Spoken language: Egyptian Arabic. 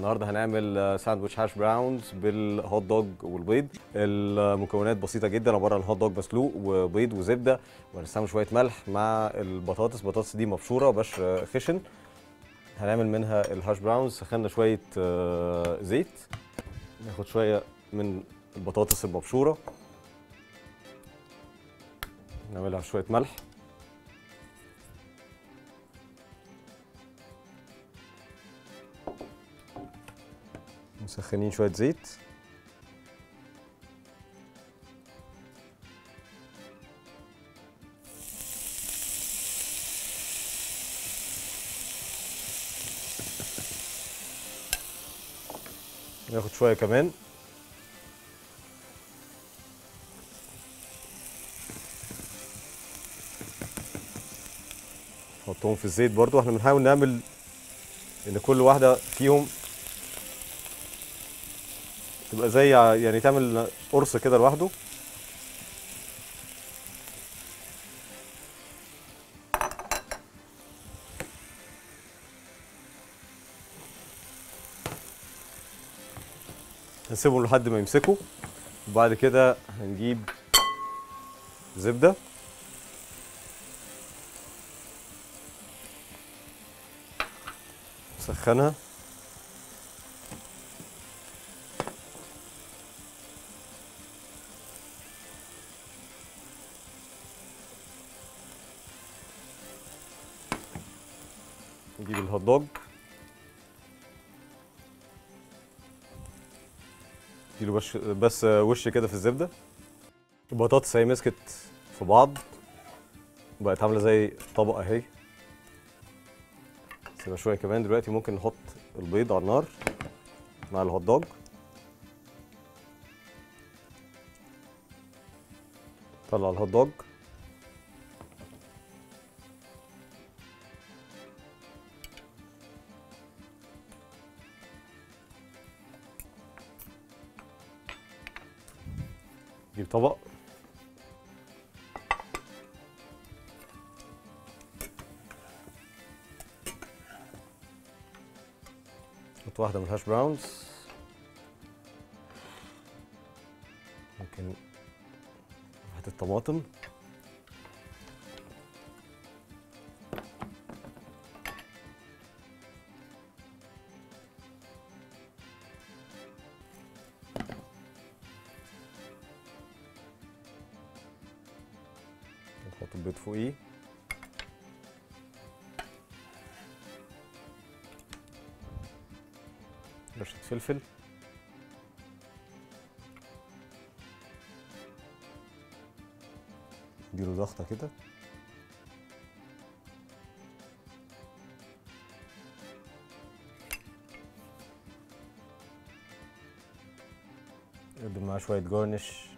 النهارده هنعمل آه، ساندويتش هاش براونز بالهوت دوج والبيض المكونات بسيطه جدا عباره عن هوت دوج مسلوق وبيض وزبده وهنستعمل شويه ملح مع البطاطس البطاطس دي مبشوره بشر خشن هنعمل منها الهاش براونز سخنا شويه آه، زيت ناخد شويه من البطاطس المبشوره نعملها شويه ملح مسخنين شويه زيت ناخد شويه كمان نحطهم في الزيت برضو احنا بنحاول نعمل ان كل واحده فيهم تبقى زي ع- يعني تعمل قرص كده لوحده هنسيبهم لحد ما يمسكوا وبعد كده هنجيب زبده نسخنها نجيب الهوت دوج نديله بس بس وش كده في الزبده البطاطس هي مسكت في بعض بقت عامله زي طبقه اهي سيبها شويه كمان دلوقتي ممكن نحط البيض على النار مع الهوت دوج طلع الهوت دوج نجيب طبق نحط واحدة من الهاش براونز ممكن واحدة طماطم نحط البيض فوقيه رشة فلفل اديله ضغطة كده نقدم معاه شوية جارنش